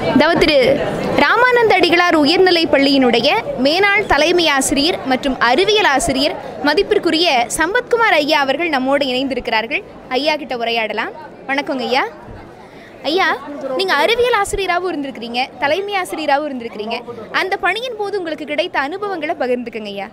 அதாவது திரு ராமானந்த அடிகளார் உயர்நிலைப் பள்ளியினுடைய மேனாள் தலைமை ஆசிரியர் மற்றும் அறிவியல் ஆசிரியர் மதிப்பிற்குரிய சம்பத்குமார் ஐயா அவர்கள் நம்மோடு இணைந்திருக்கிறார்கள் ஐயா கிட்ட உரையாடலாம் வணக்கங்க ஐயா ஐயா நீங்கள் அறிவியல் ஆசிரியராகவும் இருந்திருக்கிறீங்க தலைமை ஆசிரியராகவும் இருந்திருக்கிறீங்க அந்த பணியின் போது உங்களுக்கு கிடைத்த அனுபவங்களை பகிர்ந்துக்கங்க ஐயா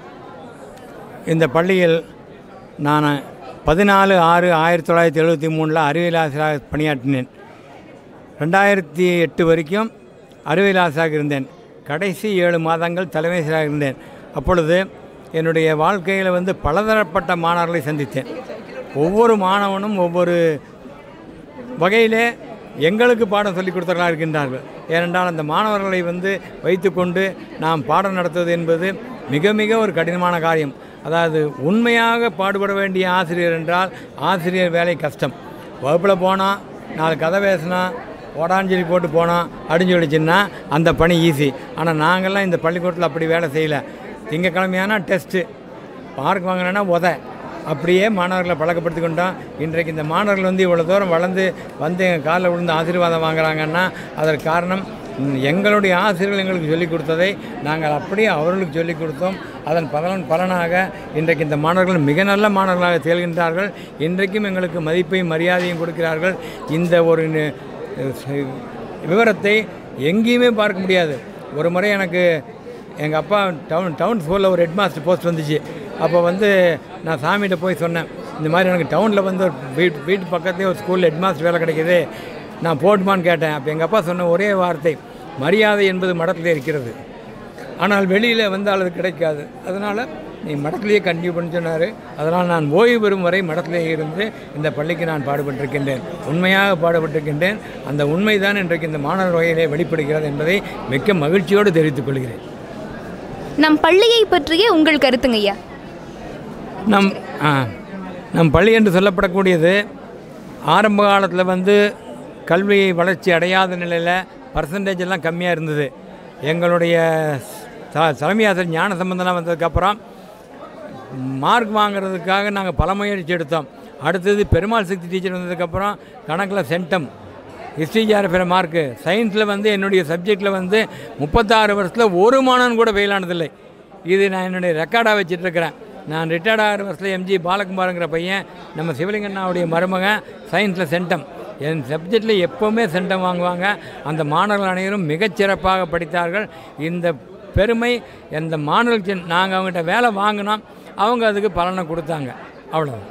இந்த பள்ளியில் நான் பதினாலு ஆறு ஆயிரத்தி தொள்ளாயிரத்தி எழுபத்தி மூணில் அறிவியல் ஆசிரியராக பணியாற்றினேன் ரெண்டாயிரத்தி எட்டு வரைக்கும் அறிவியல் ஆசிரியராக இருந்தேன் கடைசி ஏழு மாதங்கள் தலைமை ஆசிரியராக இருந்தேன் அப்பொழுது என்னுடைய வாழ்க்கையில் வந்து பலதரப்பட்ட மாணவர்களை சந்தித்தேன் ஒவ்வொரு மாணவனும் ஒவ்வொரு வகையிலே எங்களுக்கு பாடம் சொல்லிக் கொடுத்தவர்களாக இருக்கின்றார்கள் ஏனென்றால் அந்த மாணவர்களை வந்து வைத்துக்கொண்டு நாம் பாடம் நடத்துவது என்பது மிக மிக ஒரு கடினமான காரியம் அதாவது உண்மையாக பாடுபட வேண்டிய ஆசிரியர் என்றால் ஆசிரியர் வேலை கஷ்டம் வகுப்பில் போனால் நாலு கதை பேசினா ஓடாஞ்சலி போட்டு போனோம் அப்படின்னு சொல்லிச்சுன்னா அந்த பணி ஈஸி ஆனால் நாங்கள்லாம் இந்த பள்ளிக்கூடத்தில் அப்படி வேலை செய்யலை திங்கக்கிழமையானா டெஸ்ட்டு மார்க் வாங்கினேன்னா உத அப்படியே மாணவர்களை பழக்கப்படுத்தி கொண்டோம் இன்றைக்கு இந்த மாணவர்கள் வந்து இவ்வளோ தூரம் வளர்ந்து வந்து எங்கள் காலில் விழுந்து ஆசீர்வாதம் வாங்குறாங்கன்னா அதற்கு காரணம் ம், எங்களுடைய ஆசிரியர்கள் எங்களுக்கு சொல்லிக் கொடுத்ததை நாங்கள் அப்படியே அவர்களுக்கு சொல்லிக் கொடுத்தோம் அதன் பலன் பலனாக இன்றைக்கு இந்த மாணவர்கள் மிக நல்ல மாணவர்களாக திகழ்கின்றார்கள் இன்றைக்கும் எங்களுக்கு மதிப்பையும் மரியாதையும் கொடுக்கிறார்கள் இந்த ஒரு நி- செ- விவரத்தை எங்கேயுமே பார்க்க முடியாது ஒரு முறை எனக்கு எங்கள் அப்பா டவுன் டவுன் ஸ்கூலில் ஒரு ஹெட்மாஸ்டர் போஸ்ட் வந்துச்சு அப்போ வந்து நான் சாமிகிட்ட போய் சொன்னேன் இந்த மாதிரி எனக்கு டவுனில் வந்து ஒரு வீட்டு வீட்டு பக்கத்துலேயே ஒரு ஸ்கூலில் ஹெட்மாஸ்டர் வேலை கிடைக்குது நான் போட்டுமான்னு கேட்டேன் அப்போ எங்கள் அப்பா சொன்ன ஒரே வார்த்தை மரியாதை என்பது மடத்திலே இருக்கிறது ஆனால் வெளியில் வந்தால் அது கிடைக்காது அதனால் நீ மடத்திலேயே கண்டினியூ பண்ணி சொன்னார் அதனால் நான் ஓய்வு பெறும் வரை மடத்திலே இருந்து இந்த பள்ளிக்கு நான் பாடுபட்டிருக்கின்றேன் உண்மையாக பாடுபட்டிருக்கின்றேன் அந்த உண்மைதான் இன்றைக்கு இந்த மாணவர் வகையிலே வெளிப்படுகிறது என்பதை மிக்க மகிழ்ச்சியோடு தெரிவித்துக் கொள்கிறேன் நம் பள்ளியை பற்றிய உங்கள் கருத்துங்க ஐயா நம் ஆ, நம் பள்ளி என்று சொல்லப்படக்கூடியது ஆரம்ப காலத்தில் வந்து கல்வி வளர்ச்சி அடையாத நிலையில் பர்சன்டேஜ் எல்லாம் கம்மியாக இருந்தது எங்களுடைய த- தலைமை ஆசிரியர் ஞான சம்பந்தம்லாம் வந்ததுக்கப்புறம் மார்க் வாங்குறதுக்காக நாங்கள் பல முயற்சி எடுத்தோம் அடுத்தது பெருமாள் சக்தி டீச்சர் வந்ததுக்கப்புறம் கணக்கில் சென்டம் ஹிஸ்ட்ரி ஜிஆர்எஃபில் மார்க்கு சயின்ஸில் வந்து என்னுடைய சப்ஜெக்டில் வந்து முப்பத்தாறு வருஷத்தில் ஒரு மாணவன் கூட ஃபெயில் ஆனதில்லை இது நான் என்னுடைய ரெக்கார்டாக வச்சிட்ருக்கிறேன் நான் ரிட்டையர்ட் ஆகிற வருஷத்தில் எம்ஜி பாலகுமாருங்கிற பையன் நம்ம சிவலிங்கண்ணாவுடைய மருமகன் சயின்ஸில் சென்டம் என் சப்ஜெக்டில் எப்போவுமே சென்டம் வாங்குவாங்க அந்த மாணவர்கள் அனைவரும் மிகச்சிறப்பாக படித்தார்கள் இந்த பெருமை இந்த மாணவர்களுக்கு நாங்கள் அவங்ககிட்ட வேலை வாங்கினோம் அவங்க அதுக்கு பலனை கொடுத்தாங்க அவ்வளோதான்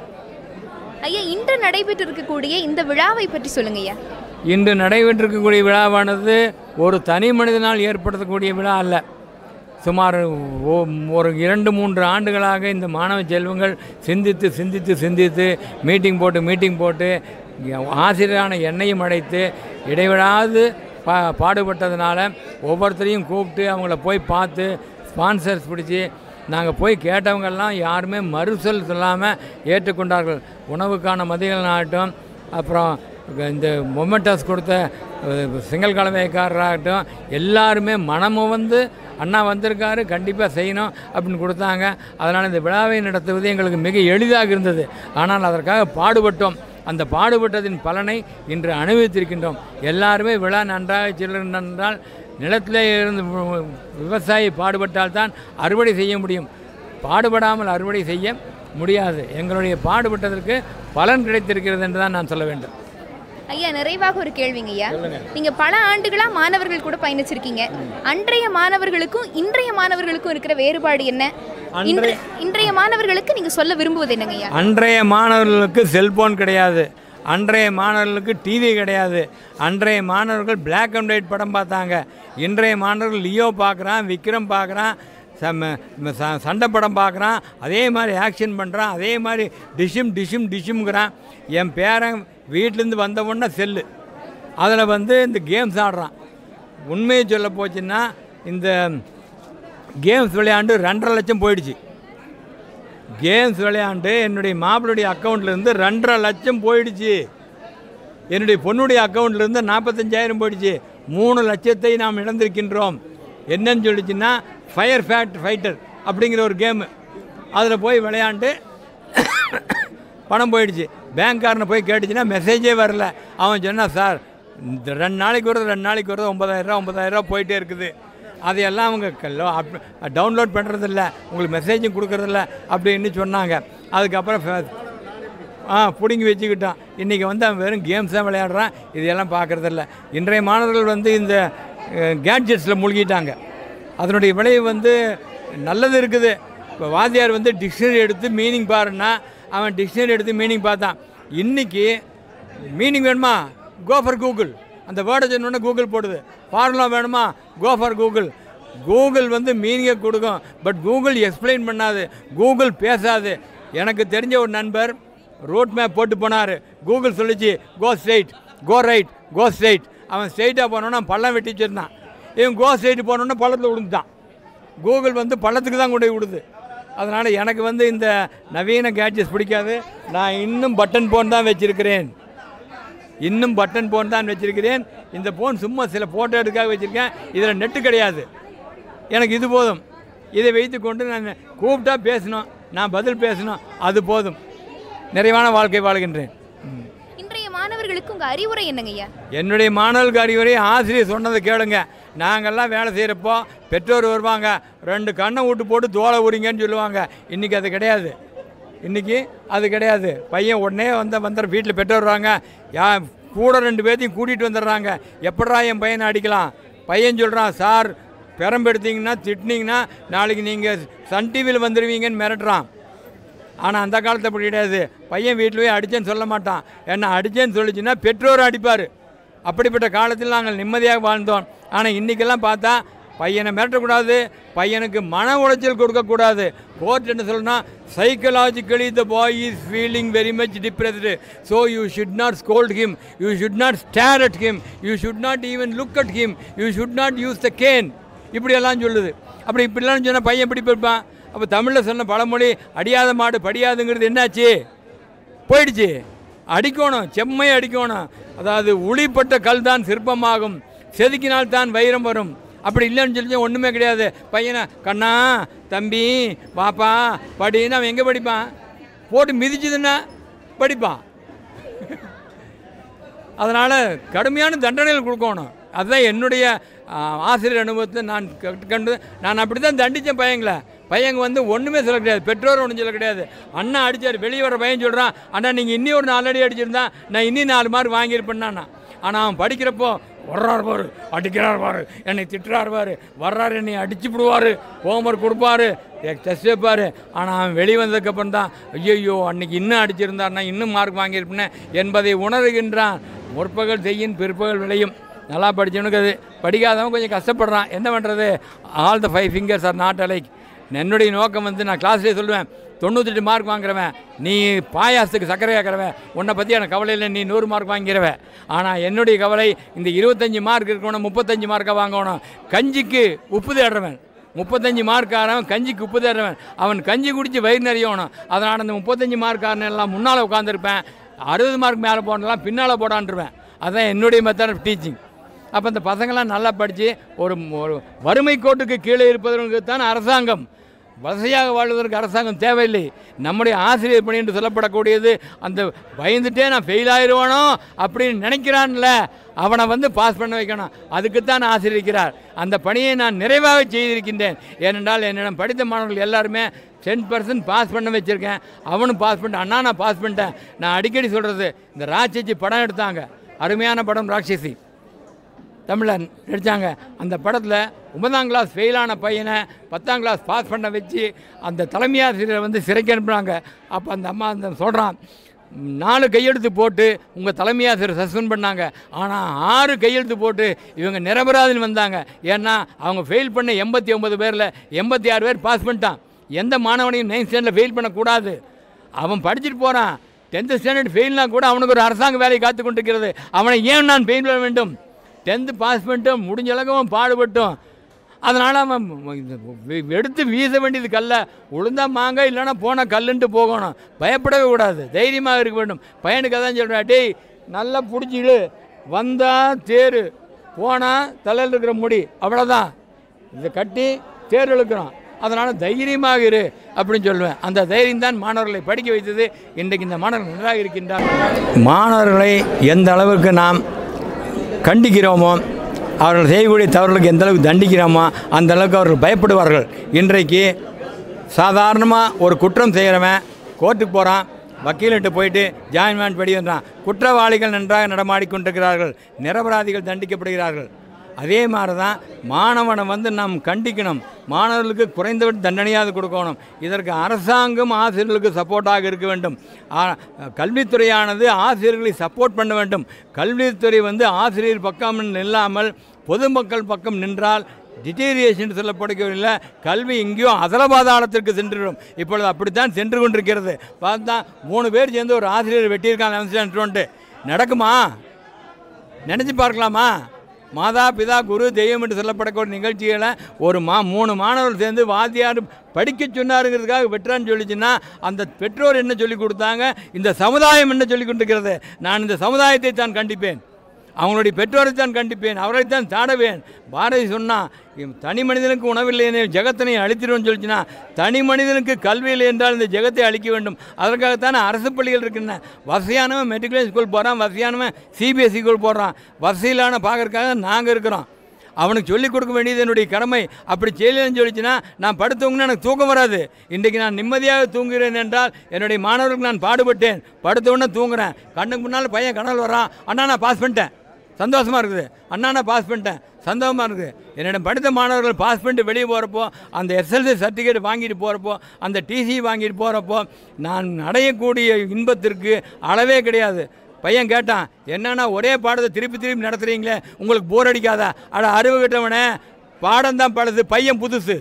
ஐயா இன்று நடைபெற்று இருக்கக்கூடிய இந்த விழாவை பற்றி சொல்லுங்க ஐயா இன்று நடைபெற்றிருக்கக்கூடிய விழாவானது ஒரு தனி மனிதனால் ஏற்படுத்தக்கூடிய விழா அல்ல சுமார் ஓ- ஒரு இரண்டு மூன்று ஆண்டுகளாக இந்த மாணவ செல்வங்கள் சிந்தித்து சிந்தித்து சிந்தித்து மீட்டிங் போட்டு மீட்டிங் போட்டு ஆசிரியரான என்னையும் அழைத்து இடைவிடாது பா பாடுபட்டதுனால ஒவ்வொருத்தரையும் கூப்பிட்டு அவங்கள போய் பார்த்து ஸ்பான்சர்ஸ் பிடிச்சி நாங்கள் போய் கேட்டவங்கெல்லாம் யாருமே மறுசொல் சொல்லாமல் ஏற்றுக்கொண்டார்கள் உணவுக்கான மதிகள் ஆகட்டும் அப்புறம் இந்த மொமெண்டஸ் கொடுத்த அஹ், செங்கல் கலவைக்காரராகட்டும் எல்லாருமே மனமும் வந்து அண்ணா வந்திருக்காரு கண்டிப்பாக செய்யணும் அப்படின்னு கொடுத்தாங்க அதனால் இந்த விழாவை நடத்துவது எங்களுக்கு மிக எளிதாக இருந்தது ஆனால் அதற்காக பாடுபட்டோம் அந்த பாடுபட்டதின் பலனை இன்று அனுபவித்திருக்கின்றோம் எல்லாருமே விழா நன்றாக செல்கின்றனால் நிலத்திலே இருந்து வி- விவசாயி பாடுபட்டால்தான் அறுவடை செய்ய முடியும் பாடுபடாமல் அறுவடை செய்ய முடியாது எங்களுடைய பாடுபட்டதற்கு பலன் கிடைத்திருக்கிறது என்று தான் நான் சொல்ல வேண்டும் ஐயா நிறைவாக ஒரு கேள்விங்க ஐயா நீங்க பல ஆண்டுகளா மாணவர்கள் கூட பயணிச்சிருக்கீங்க அன்றைய மாணவர்களுக்கும் இன்றைய மாணவர்களுக்கும் இருக்கிற வேறுபாடு என்ன இன்றைய இன்றைய மாணவர்களுக்கு நீங்க சொல்ல விரும்புவது என்னங்க ஐயா அன்றைய மாணவர்களுக்கு செல்போன் கிடையாது அன்றைய மாணவர்களுக்கு டிவி கிடையாது அன்றைய மாணவர்கள் Black அண்ட் ஒயிட் படம் பார்த்தாங்க இன்றைய மாணவர்கள் லியோ பார்க்குறான் விக்ரம் பார்க்குறான் சம ச- சண்டை படம் பார்க்குறான் அதே மாதிரி ஆக்ஷன் பண்ணுறான் அதே மாதிரி டிஷ்ஷும் டிஷ்ஷும் டிஷ்ஷும்ங்கிறான் என் பேரன் வீட்டிலேருந்து வந்த உடனே செல்லு அதில் வந்து இந்த கேம்ஸ் ஆடுறான் உண்மையை சொல்ல போச்சுன்னா இந்த கேம்ஸ் விளையாண்டு ரெண்டரை லட்சம் போயிடுச்சு கேம்ஸ் விளையாண்டு என்னுடைய மாப்பிளுடைய அக்கௌண்ட்லேருந்து ரெண்டரை லட்சம் போயிடுச்சு என்னுடைய பொண்ணுடைய அக்கௌண்ட்லேருந்து நாற்பத்தஞ்சாயிரம் போயிடுச்சு மூணு லட்சத்தை நாம் இழந்திருக்கின்றோம் என்னன்னு சொல்லிச்சுன்னா ஃபயர் ஃபேக்ட் ஃபைட்டர் அப்படிங்கிற ஒரு கேமு அதில் போய் விளையாண்டு பணம் போயிடுச்சு பேங்க்காரனை போய் கேட்டுச்சுன்னா மெசேஜே வரல அவன் சொன்னான் சார் இந்த ரெண்டு நாளைக்கு வருது ரெண்டு நாளைக்கு வருது ஒன்பதாயிரரூவா ஒன்பதாயிரரூவா போயிட்டே இருக்குது அதையெல்லாம் அவங்க டவுன்லோட் பண்ணுறதில்ல உங்களுக்கு மெசேஜும் கொடுக்கறதில்ல அப்படின்னு சொன்னாங்க அதுக்கப்புறம் ஃபே- ஆ பிடுங்கி வச்சுக்கிட்டான் இன்றைக்கி வந்து அவன் வெறும் கேம்ஸ் தான் விளையாடுறான் இதையெல்லாம் பார்க்குறதில்ல இன்றைய மாணவர்கள் வந்து இந்த கேட்ஜெட்ஸில் மூழ்கிட்டாங்க அதனுடைய விளைவு வந்து நல்லது இருக்குது இப்போ வாத்தியார் வந்து டிக்ஷனரி எடுத்து மீனிங் பாருன்னா அவன் டிக்ஷனரி எடுத்து மீனிங் பார்த்தான் இன்றைக்கி மீனிங் வேணுமா கோ ஃபார் கூகுள் அந்த வேர்டை சொன்னோன்னே கூகுள் போடுது ஃபார்முலா வேணுமா கோ ஃபார் கூகுள் கூகுள் வந்து மீனிங்கை கொடுக்கும் பட் கூகுள் எக்ஸ்பிளைன் பண்ணாது கூகுள் பேசாது எனக்கு தெரிஞ்ச ஒரு நண்பர் ரோட் மேப் போட்டு போனார் கூகுள் சொல்லிச்சு go straight go right go straight அவன் ஸ்ட்ரைட்டாக போனோன்னா பள்ளம் வெட்டி வச்சிருந்தான் இவன் கோ ஸ்ட்ரைட் போனோன்னா பள்ளத்தில் விழுந்துட்டான் கூகுள் வந்து பள்ளத்துக்கு தான் கொண்டு போய் விடுது அதனால் எனக்கு வந்து இந்த நவீன கேட்ஜெட்ஸ் பிடிக்காது நான் இன்னும் பட்டன் ஃபோன் தான் வச்சுருக்கிறேன் இன்னும் பட்டன் ஃபோன் தான் வச்சுருக்கிறேன் இந்த ஃபோன் சும்மா சில ஃபோட்டோ எடுக்காக வச்சுருக்கேன் இதில் நெட்டு கிடையாது எனக்கு இது போதும் இதை வைத்துக்கொண்டு நான் கூப்பிட்டா பேசணும் நான் பதில் பேசணும் அது போதும் நிறைவான வாழ்க்கை வாழ்கின்றேன் இன்றைய மாணவர்களுக்கு உங்கள் அறிவுரை என்னங்க ஐயா என்னுடைய மாணவர்களுக்கு அறிவுரை ஆசிரியர் சொன்னதை கேளுங்க நாங்கள்லாம் வேலை செய்கிறப்போ பெற்றோர் வருவாங்க ரெண்டு கண்ணை விட்டு போட்டு தோலை உரிங்கன்னு சொல்லுவாங்க இன்றைக்கி அது கிடையாது இன்றைக்கி அது கிடையாது பையன் உடனே வந்த வந்துடுற வீட்டில் பெற்றோர் வர்றாங்க யா கூட ரெண்டு பேர்த்தையும் கூட்டிகிட்டு வந்துடுறாங்க எப்படா என் பையனை அடிக்கலாம் பையன் சொல்கிறான் சார் பெரம்பெடுத்தீங்கன்னா திட்டினீங்கன்னா நாளைக்கு நீங்கள் சன் டிவியில் வந்துடுவீங்கன்னு மிரட்டுறான் ஆனால் அந்த காலத்தை அப்படி கிடையாது பையன் வீட்டில் போய் அடித்தேன்னு சொல்ல மாட்டான் என்ன அடித்தேன்னு சொல்லிச்சுன்னா பெற்றோர் அடிப்பார் அப்படிப்பட்ட காலத்தில் நாங்கள் நிம்மதியாக வாழ்ந்தோம் ஆனால் இன்றைக்கெல்லாம் பார்த்தா பையனை மிரட்டக்கூடாது பையனுக்கு மன உளைச்சல் கொடுக்கக்கூடாது கோர்ட் என்ன சொல்லணும்னா psychologically the boy is feeling very much depressed so you should not scold him you should not stare at him you should not even look at him you should not use the cane இப்படியெல்லாம் சொல்லுது அப்படி இப்படிலாம் சொன்னால் பையன் எப்படி இருப்பான் அப்போ தமிழில் சொன்ன பழமொழி அடியாத மாடு படியாதுங்கிறது என்னாச்சு போயிடுச்சு அடிக்கணும் செம்மையை அடிக்கணும் அதாவது உளிப்பட்ட கல் தான் சிற்பமாகும் செதுக்கினால் தான் வைரம் வரும் அப்படி இல்லைன்னு சொல்லி ஒன்றுமே கிடையாது பையனை கண்ணா தம்பி பாப்பா படின்னு அவன் எங்கே படிப்பான் போட்டு மிதிச்சதுன்னா படிப்பான் அதனால் கடுமையான தண்டனைகள் கொடுக்கணும் அதுதான் என்னுடைய ஆ, ஆசிரியர் அனுபவத்தை நான் கட்டு- கண்டு நான் அப்படி தான் தண்டித்தேன் பையங்களை பையங்க வந்து ஒன்றுமே சொல்ல கிடையாது பெற்றோர் ஒன்றும் சொல்ல கிடையாது அண்ணா அடித்தார் வெளியே வர பையன் சொல்கிறான் அண்ணா நீங்கள் இன்னி ஒரு நாலு அடி அடிச்சிருந்தா நான் இன்னி நாலு மார்க் வாங்கியிருப்பேன்னா ஆனால் அவன் படிக்கிறப்போ வர்றார் பாரு அடிக்கிறார் பாரு என்னை திட்டுறார் பாரு வர்றாரு என்னை அடிச்சு விடுவார் ஹோம்ஒர்க் கொடுப்பாரு டெஸ்ட் வைப்பார் ஆனால் அவன் வெளியே வந்ததுக்கப்புறம் தான் ஐயோ அன்னைக்கு இன்னும் அடிச்சிருந்தாருன்னா இன்னும் மார்க் வாங்கியிருப்பேன் என்பதை உணர்கின்றான் முற்பகல் செய்யின் பிற்பகல் விளையும் நல்லா படித்தவனுக்கு அது படிக்காதவன் கொஞ்சம் கஷ்டப்படுறான் என்ன பண்ணுறது all the five fingers are not alike என்னுடைய நோக்கம் வந்து நான் கிளாஸ்லேயே சொல்லுவேன் தொண்ணூத்தெட்டு மார்க் வாங்குறவன் நீ பாயாசத்துக்கு சர்க்கரை ஆக்கிறவன் உன்னை பற்றி எனக்கு கவலை இல்லை நீ நூறு மார்க் வாங்கிறவன் ஆனால் என்னுடைய கவலை இந்த இருபத்தஞ்சி மார்க் இருக்கணும் முப்பத்தஞ்சு மார்க்காக வாங்கணும் கஞ்சிக்கு உப்பு தேடுறவன் முப்பத்தஞ்சு மார்க்காரன் கஞ்சிக்கு உப்பு தேடுறவன் அவன் கஞ்சி குடித்து வயிறு நிறையணும் அதனால் அந்த முப்பத்தஞ்சு மார்க்காரன் எல்லாம் முன்னால் உட்காந்துருப்பேன் அறுபது மார்க் மேலே போடலாம் பின்னால் போடான்ருவேன் அதான் என்னுடைய மெத்தட் ஆஃப் டீச்சிங் அப்போ இந்த பசங்களாம் நல்லா படித்து ஒரு ஒரு வறுமை கோட்டுக்கு கீழே இருப்பதற்கு தான் அரசாங்கம் வசதியாக வாழ்வதற்கு அரசாங்கம் தேவையில்லை நம்முடைய ஆசிரியர் பணி என்று சொல்லப்படக்கூடியது அந்த பயந்துட்டே நான் ஃபெயில் ஆயிடுவானோ அப்படின்னு நினைக்கிறான்ல அவனை வந்து பாஸ் பண்ண வைக்கணும் அதுக்குத்தான் ஆசிரியர் இருக்கிறார் அந்த பணியை நான் நிறைவாக செய்திருக்கின்றேன் ஏனென்றால் என்னிடம் படித்த மாணவர்கள் எல்லாருமே டென் பர்சன்ட் பாஸ் பண்ண வச்சுருக்கேன் அவனும் பாஸ் பண்ணிட்டான் அண்ணா நான் பாஸ் பண்ணிட்டேன் நான் அடிக்கடி சொல்கிறது இந்த ராட்சசி படம் எடுத்தாங்க அருமையான படம் ராட்சசி தமிழன் நடித்தாங்க அந்த படத்தில் ஒன்பதாம் கிளாஸ் ஃபெயிலான பையனை பத்தாம் கிளாஸ் பாஸ் பண்ண வச்சு அந்த தலைமை ஆசிரியரை வந்து சிறைக்கு அனுப்புனாங்க அப்போ அந்த அம்மா அந்த சொல்கிறான் நாலு கையெழுத்து போட்டு உங்கள் தலைமை ஆசிரியர் சஸ்பெண்ட் பண்ணாங்க ஆனால் ஆறு கையெழுத்து போட்டு இவங்க நிரபராதின்னு வந்தாங்க ஏன்னா அவங்க ஃபெயில் பண்ண எண்பத்தி ஒன்பது பேரில் எண்பத்தி ஆறு பேர் பாஸ் பண்ணிட்டான் எந்த மாணவனையும் நைன்த் ஸ்டாண்டர்டில் ஃபெயில் பண்ணக்கூடாது அவன் படிச்சுட்டு போகிறான் டென்த்து ஸ்டாண்டர்ட் ஃபெயில்னா கூட அவனுக்கு ஒரு அரசாங்க வேலை காத்து கொண்டிருக்கிறது அவனை ஏன் நான் ஃபெயில் பண்ண வேண்டும் டென்த்து பாஸ் பண்ணிட்டோம் முடிஞ்ச அளவுக்கு அவன் பாடுபட்டோம் அதனால் அவன் இந்த வெ- எடுத்து வீச வேண்டியது கல்ல உளுந்தா மாங்க இல்லைன்னா போனால் கல்லுன்ட்டு போகணும் பயப்படவே கூடாது தைரியமாக இருக்க வேண்டும் பையனுக்கு அதான் சொல்கிறேன் டேய் நல்லா பிடிச்சிடு வந்தால் தேர் போனால் தலையில் இருக்கிற முடி அவ்வளோதான் இதை கட்டி தேர் இழுக்கிறோம் அதனால் தைரியமாக இரு அப்படின்னு சொல்லுவேன் அந்த தைரியம் தான் மாணவர்களை படிக்க வைத்தது இன்றைக்கு இந்த மாணவர்கள் நன்றாக இருக்கின்றார் மாணவர்களை எந்த அளவுக்கு நாம் கண்டிக்கிறோமோ அவர்கள் செய்யக்கூடிய தவறுகளுக்கு எந்த அளவுக்கு தண்டிக்கிறோமோ அந்த அளவுக்கு அவர்கள் பயப்படுவார்கள் இன்றைக்கு சாதாரணமாக ஒரு குற்றம் செய்கிறவன் கோர்ட்டுக்கு போகிறான் வக்கீல்கிட்ட போயிட்டு ஜாயின்மெண்ட் படி வந்தான் குற்றவாளிகள் நன்றாக நடமாடிக்கொண்டிருக்கிறார்கள் நிரபராதிகள் தண்டிக்கப்படுகிறார்கள் அதே மாதிரி தான் மாணவனை வந்து நாம் கண்டிக்கணும் மாணவர்களுக்கு குறைந்தபட்ச தண்டனையாவது கொடுக்கணும் இதற்கு அரசாங்கம் ஆசிரியர்களுக்கு சப்போர்ட்டாக இருக்க வேண்டும் ஆ- கல்வித்துறையானது ஆசிரியர்களை சப்போர்ட் பண்ண வேண்டும் கல்வித்துறை வந்து ஆசிரியர் பக்கம் இல்லாமல் பொதுமக்கள் பக்கம் நின்றால் டிட்டீரியேஷன் சொல்லப்படுகவில்லை கல்வி எங்கேயோ அதலபாதாளத்திற்கு சென்றுவிடும் இப்பொழுது அப்படித்தான் சென்று கொண்டிருக்கிறது பார்த்தா மூணு பேர் சேர்ந்து ஒரு ஆசிரியர் வெட்டியிருக்காங்க நடக்குமா நினச்சி பார்க்கலாமா மாதா பிதா குரு தெய்வம் என்று சொல்லப்படக்கூடிய நிகழ்ச்சிகளை ஒரு மா மூணு மாணவர்கள் சேர்ந்து வாத்தியார் படிக்க சொன்னாருங்கிறதுக்காக வெட்டுறான்னு சொல்லிச்சுன்னா அந்த பெற்றோர் என்ன சொல்லி கொடுத்தாங்க இந்த சமுதாயம் என்ன சொல்லி கொண்டிருக்கிறது நான் இந்த சமுதாயத்தை தான் கண்டிப்பேன் அவங்களுடைய பெற்றோரை தான் கண்டிப்பேன் அவரைத்தான் தாடவேன் பாரதி சொன்னான் இவ் தனி மனிதனுக்கு உணவில்லை ஜெகத்தினை அழித்திடுவோம்னு சொல்லிச்சுன்னா தனி மனிதனுக்கு கல்வி இல்லை என்றால் இந்த ஜெகத்தை அழிக்க வேண்டும் அதற்காகத்தானே அரசு பள்ளிகள் இருக்கின்றன வசதியானவன் மெட்ரிகுலேஷன் ஸ்கூல் போகிறான் வசதியானவன் சிபிஎஸ்சி ஸ்கூல் போடுறான் வசதியிலான பார்க்கறதுக்காக நாங்கள் இருக்கிறோம் அவனுக்கு சொல்லிக் கொடுக்க வேண்டியது என்னுடைய கடமை அப்படி செய்யலன்னு சொல்லிச்சுன்னா நான் படுத்தவங்கன்னா எனக்கு தூக்கம் வராது இன்றைக்கு நான் நிம்மதியாக தூங்குகிறேன் என்றால் என்னுடைய மாணவர்களுக்கு நான் பாடுபட்டேன் படுத்த உடனே தூங்குறேன் கண்ணுக்கு முன்னால் பையன் கனல் வரான் அண்ணா நான் பாஸ் பண்ணிட்டேன் சந்தோஷமாக இருக்குது அண்ணா நான் பாஸ் பண்ணிட்டேன் சந்தோஷமாக இருக்குது என்னிடம் படித்த மாணவர்கள் பாஸ் பண்ணிட்டு வெளியே போகிறப்போ அந்த எஸ்எல்சி சர்டிஃபிகேட் வாங்கிட்டு போகிறப்போ அந்த டிசி வாங்கிட்டு போகிறப்போ நான் அடையக்கூடிய இன்பத்திற்கு அளவே கிடையாது பையன் கேட்டான் என்னன்னா ஒரே பாடத்தை திருப்பி திருப்பி நடத்துகிறீங்களே உங்களுக்கு போர் அடிக்காதா அட அறிவு கிட்டவனே பாடம் தான் பழசு பையன் புதுசு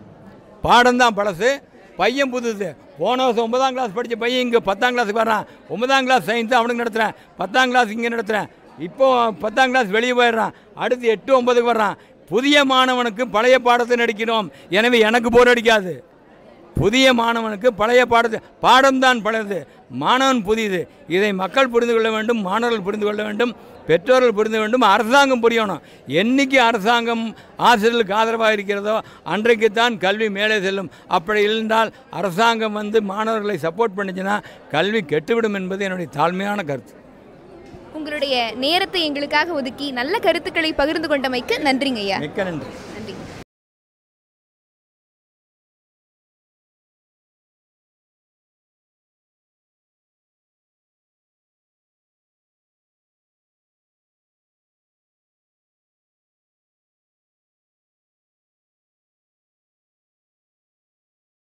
பாடம் தான் பழசு பையன் புதுசு போன வருஷம் ஒன்பதாம் கிளாஸ் படித்த பையன் இங்கே பத்தாம் கிளாஸுக்கு வர்றான் ஒன்பதாம் கிளாஸ் சயின்ஸ் அவனுக்கு நடத்துகிறேன் பத்தாம் கிளாஸ் இங்கே நடத்துகிறேன் இப்போ பத்தாம் கிளாஸ் வெளியே போயிடுறான் அடுத்து எட்டு ஒன்பதுக்கு வர்றான் புதிய மாணவனுக்கு பழைய பாடத்தை நடிக்கிறோம் எனவே எனக்கு போர் அடிக்காது புதிய மாணவனுக்கு பழைய பாடத்தை பாடம்தான் பழையது மாணவன் புதியது இதை மக்கள் புரிந்து கொள்ள வேண்டும் மாணவர்கள் புரிந்து கொள்ள வேண்டும் பெற்றோர்கள் புரிந்து வேண்டும் அரசாங்கம் புரியணும் என்னைக்கு அரசாங்கம் ஆசிரியர்களுக்கு ஆதரவாக இருக்கிறதோ அன்றைக்குத்தான் கல்வி மேலே செல்லும் அப்படி இருந்தால் அரசாங்கம் வந்து மாணவர்களை சப்போர்ட் பண்ணுச்சுன்னா கல்வி கெட்டுவிடும் என்பது என்னுடைய தாழ்மையான கருத்து உங்களுடைய நேரத்தை எங்களுக்காக ஒதுக்கி நல்ல கருத்துக்களை பகிர்ந்து கொண்டமைக்கு நன்றிங்க ஐயா மிக்க நன்றி